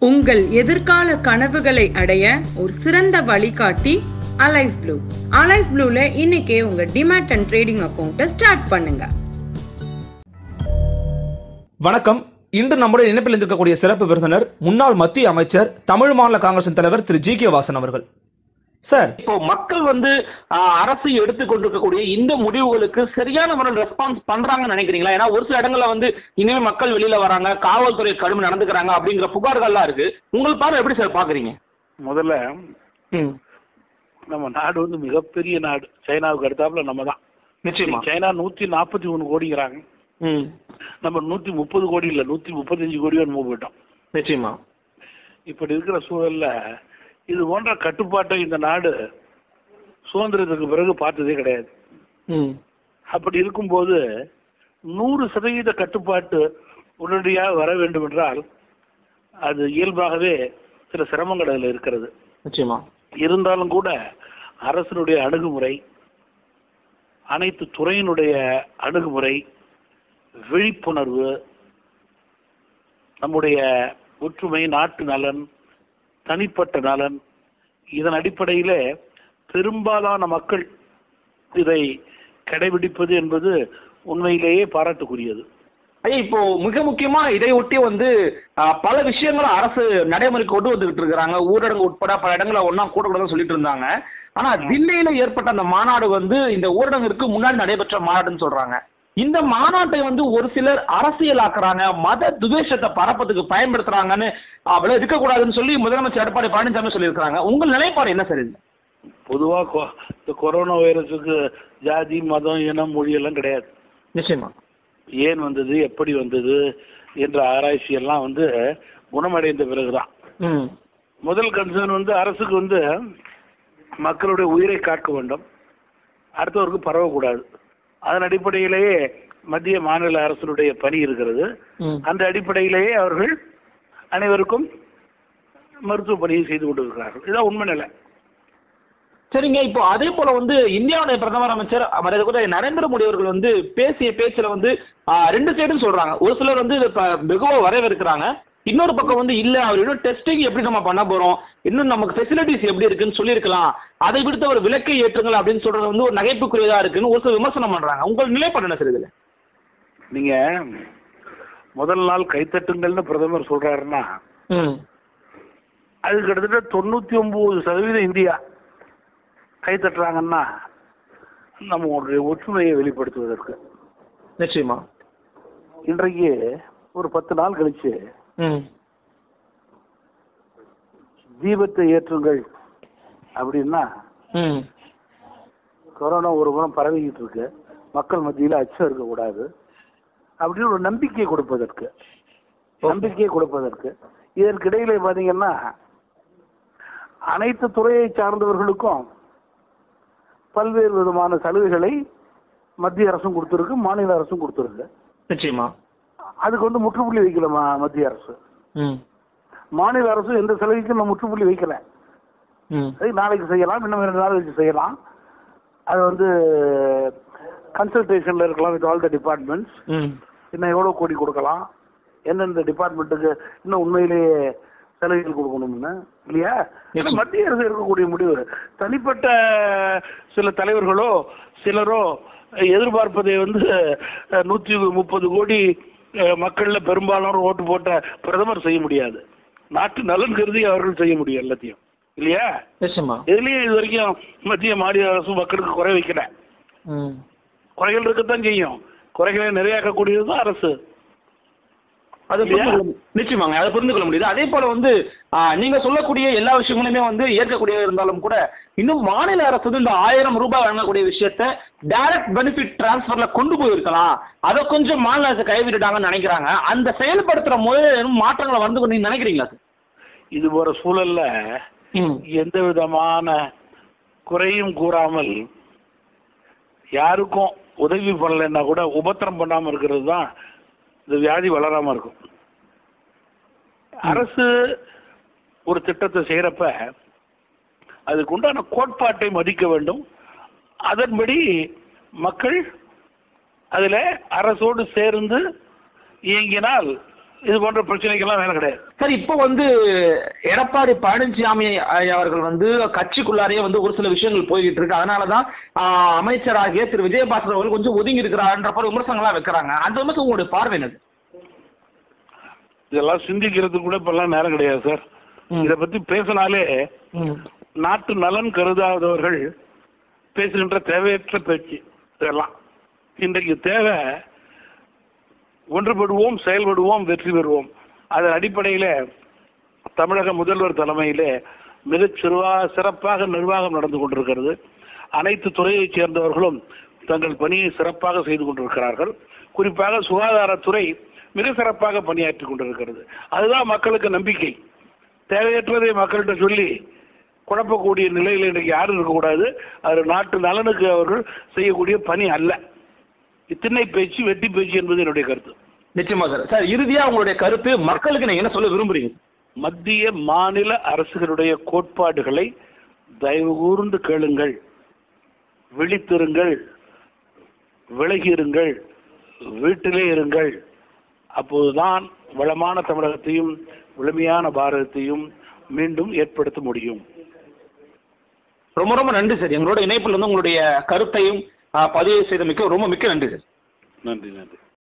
உங்கள் எதிர்கால கனவுகளை அடைய ஒரு சிறந்த வழிகாட்டி அலைஸ் ப்ளூ அலைஸ் ப்ளூல இன்னைக்கே உங்க டிமேட் அண்ட் ட்ரேடிங் அக்கௌண்ட்டை ஸ்டார்ட் பண்ணுங்க வணக்கம் இன்று நம்முடைய இணைப்பில் இருக்கக்கூடிய சிறப்பு விருந்தினர் முன்னாள் மத்திய அமைச்சர் தமிழ் மாநில காங்கிரசின் தலைவர் திரு ஜி கே வாசன் அவர்கள் சார் இப்போ மக்கள் வந்து ஆஹ், அரசு எடுத்துக்கொண்டிருக்கக்கூடிய இந்த முடிவுகளுக்கு சரியான முறையில் ரெஸ்பான்ஸ் பண்றாங்கன்னு நினைக்கிறீங்களா ஏன்னா ஒரு சில இடங்கள்ல வந்து இனிமே மக்கள் வெளியில வராங்க காவல்துறை கடுமை நடந்துக்கிறாங்க அப்படிங்கிற புகார்கள்லாம் இருக்கு உங்கள் பார்வை எப்படி சார் பாக்குறீங்க முதல்ல ம் நம்ம நாடு வந்து மிகப்பெரிய நாடு சைனாவுக்கு அடுத்தாப்புல நம்ம தான் நிச்சயமா சைனா நூத்தி நாற்பத்தி மூணு கோடிங்கிறாங்க ம் நம்ம நூத்தி முப்பது கோடி இல்ல நூத்தி முப்பத்தஞ்சு கோடி மூவ் போயிட்டோம் நிச்சயமா இப்படி இருக்கிற சூழல்ல இது போன்ற கட்டுப்பாட்டை இந்த நாடு சுதந்திரத்துக்கு பிறகு பார்த்ததே கிடையாது ம் அப்படி இருக்கும்போது நூறு சதவீத கட்டுப்பாட்டு உடனடியாக வர வேண்டும் என்றால் அது இயல்பாகவே சில சிரமங்கள் அதில் இருக்கிறது நிச்சயமா இருந்தாலும் கூட அரசினுடைய அணுகுமுறை அனைத்து துறையினுடைய அணுகுமுறை விழிப்புணர்வு நம்முடைய ஒற்றுமை நாட்டு நலன் தனிப்பட்ட நலன் இதன் அடிப்படையிலே பெரும்பாலான மக்கள் இதை கடைபிடிப்பது என்பது உண்மையிலேயே பாராட்டுக்குரியது ஐயா இப்போ மிக முக்கியமா இதை ஒட்டி வந்து ஆஹ், பல விஷயங்களை அரசு நடைமுறைக்கு கொண்டு வந்துகிட்டு இருக்காங்க ஊரடங்கு உட்பட பல இடங்களை ஒன்னா கூடக்கூடாதுன்னு சொல்லிட்டு இருந்தாங்க ஆனா தில்லியில ஏற்பட்ட அந்த மாநாடு வந்து இந்த ஊரடங்கிற்கு முன்னாடி நடைபெற்ற மாநாடுன்னு சொல்றாங்க இந்த மாநாட்டை வந்து ஒரு சிலர் அரசியலாக்குறாங்க மத துவேஷத்தை பரப்பத்துக்கு பயன்படுத்துறாங்கன்னு அவ்வளவு இருக்கக்கூடாதுன்னு சொல்லி முதலமைச்சர் எடப்பாடி பழனிசாமி சொல்லியிருக்காங்க உங்கள் நிலைப்பாடு என்ன சார் இது பொதுவா கொ- இந்த கொரோனா வைரஸுக்கு ஜாதி மதம் இனம் மொழி எல்லாம் கிடையாது நிச்சயமா ஏன் வந்தது எப்படி வந்தது என்ற ஆராய்ச்சி எல்லாம் வந்து குணமடைந்த பிறகுதான் ம் முதல் கன்சர்ன் வந்து அரசுக்கு வந்து மக்களுடைய உயிரை காக்க வேண்டும் அடுத்தவருக்கு பரவக்கூடாது அதன் அடிப்படையிலேயே மத்திய மாநில அரசினுடைய பணி இருக்கிறது ம் அந்த அடிப்படையிலேயே அவர்கள் அனைவருக்கும் மருத்துவ பணியை செய்து கொண்டிருக்கிறார்கள் இதுதான் உண்மை நிலை சரிங்க இப்போ அதே போல வந்து இந்தியாவுடைய பிரதமர் அமைச்சர் மரியாதை நரேந்திர மோடி அவர்கள் வந்து பேசிய பேச்சுல வந்து ஆஹ், ரெண்டு சைடும் சொல்றாங்க ஒரு சிலர் வந்து இதை ப- வெகுவா வரவேற்கிறாங்க இன்னொரு பக்கம் வந்து இல்ல அவர் இன்னும் டெஸ்டிங் எப்படி நம்ம பண்ண போறோம் இன்னும் நமக்கு ஃபெசிலிட்டிஸ் எப்படி இருக்குன்னு சொல்லியிருக்கலாம் அதை விடுத்து அவர் விலக்கை ஏற்றுங்கள் அப்படின்னு சொல்றது வந்து ஒரு நகைப்புக்குரியதா இருக்குன்னு ஒரு சில விமர்சனம் பண்றாங்க உங்கள் நிலைப்பாடு என்ன சார் இதுல நீங்க முதல் நாள் கைத்தட்டுங்கள்னு பிரதமர் சொல்றாருன்னா ம் அது கிட்டத்தட்ட தொண்ணூத்தி ஒன்பது சதவீதம் இந்தியா கை தட்டுறாங்கன்னா நம்மளுடைய ஒற்றுமையை வெளிப்படுத்துவதற்கு நிச்சயமா இன்றைக்கு ஒரு பத்து நாள் கழிச்சு ம் தீபத்தை ஏற்றுங்கள் அப்படின்னா ம் கொரோனா ஒரு புறம் பரவிக்கிட்டு இருக்கு மக்கள் மத்தியில் அச்சம் இருக்கக்கூடாது அப்படின்னு ஒரு நம்பிக்கை கொடுப்பதற்கு நம்பிக்கை கொடுப்பதற்கு இதற்கிடையில பாத்தீங்கன்னா அனைத்து துறையை சார்ந்தவர்களுக்கும் பல்வேறு விதமான சலுகைகளை மத்திய அரசும் கொடுத்துருக்கு மாநில அரசும் கொடுத்துருக்கு நிச்சயமா அதுக்கு வந்து முற்றுப்புள்ளி வைக்கல மா- மத்திய அரசு ம் மாநில அரசு எந்த சலுகைக்கும் நம்ம முற்றுப்புள்ளி வைக்கல ம் அது நாளைக்கு செய்யலாம் இன்னும் ரெண்டு நாள் வச்சு செய்யலாம் அது வந்து கன்சல்டேஷன்ல இருக்கலாம் வித் ஆல் த டிபார்ட்மெண்ட்ஸ் ம் இன்னும் எவ்வளவு கோடி கொடுக்கலாம் எந்தெந்த டிபார்ட்மெண்ட்டுக்கு இன்னும் உண்மையிலேயே சலுகைகள் கொடுக்கணும்னு இல்லையா இது மத்திய அரசு எடுக்கக்கூடிய முடிவு தனிப்பட்ட சில தலைவர்களோ சிலரோ எதிர்பார்ப்பதை வந்து அஹ், நூத்தி முப்பது கோடி அஹ், மக்கள்ல பெரும்பாலானோர் ஓட்டு போட்ட பிரதமர் செய்ய முடியாது நாட்டு நலன் கருதி அவர்கள் செய்ய முடியும் எல்லாத்தையும் இல்லையா நிச்சயமா இதுலயும் இது வரைக்கும் மத்திய மாநில அரசு மக்களுக்கு குறை வைக்கல ம் குறைகள் இருக்கத்தான் செய்யும் குறைகளை நிறையாக்கக்கூடியது தான் அரசு அது புரிந்து கொள்ள- நிச்சயமாங்க அதை புரிந்து கொள்ள முடியுது அதே போல வந்து ஆ, நீங்க சொல்லக்கூடிய எல்லா விஷயங்களுமே வந்து ஏற்கக்கூடிய இருந்தாலும் கூட இன்னும் மாநில அரசு வந்து இந்த ஆயிரம் ரூபாய் வழங்கக்கூடிய விஷயத்த டைரக்ட் பெனிஃபிட் டிரான்ஸ்ஃபர்ல கொண்டு போயிருக்கலாம் அதை கொஞ்சம் மாநில அரசு கைவிட்டுட்டாங்கன்னு நினைக்கிறாங்க அந்த செயல்படுத்துற முறையில் மாற்றங்களை வந்து கொண்டு நீங்க நினைக்கிறீங்களா சார் இது போற சூழல்ல ம் எந்த விதமான குறையும் கூறாமல் யாருக்கும் உதவி பண்ணலைன்னா கூட உபத்திரம் பண்ணாம இருக்கிறது தான் இந்த வியாதி வளராம இருக்கும் அரசு ஒரு திட்டத்தை செய்யறப்ப அதுக்கு உண்டான கோட்பாட்டை மதிக்க வேண்டும் அதன்படி மக்கள் அதுல அரசோடு சேர்ந்து இயங்கினால் இது போன்ற பிரச்சனைக்கெல்லாம் வேலை கிடையாது சார் இப்போ வந்து எடப்பாடி பழனிசாமி அவர்கள் வந்து கட்சிக்குள்ளாரே வந்து ஒரு சில விஷயங்கள் போய்கிட்டு இருக்கு அதனாலதான் ஆஹ், அமைச்சராகிய திரு விஜயபாஸ்கர் அவர்கள் கொஞ்சம் ஒதுங்கி இருக்கிறார்ன்ற போல விமர்சனங்களா வைக்கிறாங்க அந்த விமர்சனம் உங்களுடைய பார்வை என்னது இதெல்லாம் சிந்திக்கிறதுக்கு கூட இப்பெல்லாம் நேரம் கிடையாது சார் இதை பத்தி பேசினாலே நாட்டு நலன் கருதாதவர்கள் பேசுகின்ற தேவையற்ற பேச்சு இதெல்லாம் இன்றைக்கு தேவை ஒன்றுபடுவோம் செயல்படுவோம் வெற்றி பெறுவோம் அதன் அடிப்படையில தமிழக முதல்வர் தலைமையிலே மிகச் சிறுவா சிறப்பாக நிர்வாகம் நடந்து கொண்டிருக்கிறது அனைத்து துறையைச் சேர்ந்தவர்களும் தங்கள் பணியை சிறப்பாக செய்து கொண்டிருக்கிறார்கள் குறிப்பாக சுகாதாரத்துறை மிக சிறப்பாக பணியாற்றி கொண்டிருக்கிறது அதுதான் மக்களுக்கு நம்பிக்கை தேவையற்றதை மக்கள்கிட்ட சொல்லி குழப்பக்கூடிய நிலையில் இன்றைக்கு யாரும் இருக்கக்கூடாது அது நாட்டு நலனுக்கு அவர்கள் செய்யக்கூடிய பணி அல்ல திண்ணை பேச்சு வெட்டி பேச்சு என்பது என்னுடைய கருத்து நிச்சயமா சார் சார் இறுதியா உங்களுடைய கருத்து மக்களுக்கு நீங்க என்ன சொல்ல விரும்புறீங்க மத்திய மாநில அரசுகளுடைய கோட்பாடுகளை தயவு கூர்ந்து கேளுங்கள் விழித்திருங்கள் விலகியிருங்கள் வீட்டிலே இருங்கள் அப்போதுதான் வளமான தமிழகத்தையும் வலிமையான பாரதத்தையும் மீண்டும் ஏற்படுத்த முடியும் ரொம்ப ரொம்ப நன்றி சார் எங்களோட இணைப்பில் வந்து உங்களுடைய கருத்தையும் ஆஹ், பதிவு செய்தமைக்கு ரொம்ப மிக்க நன்றி சார் நன்றி நன்றி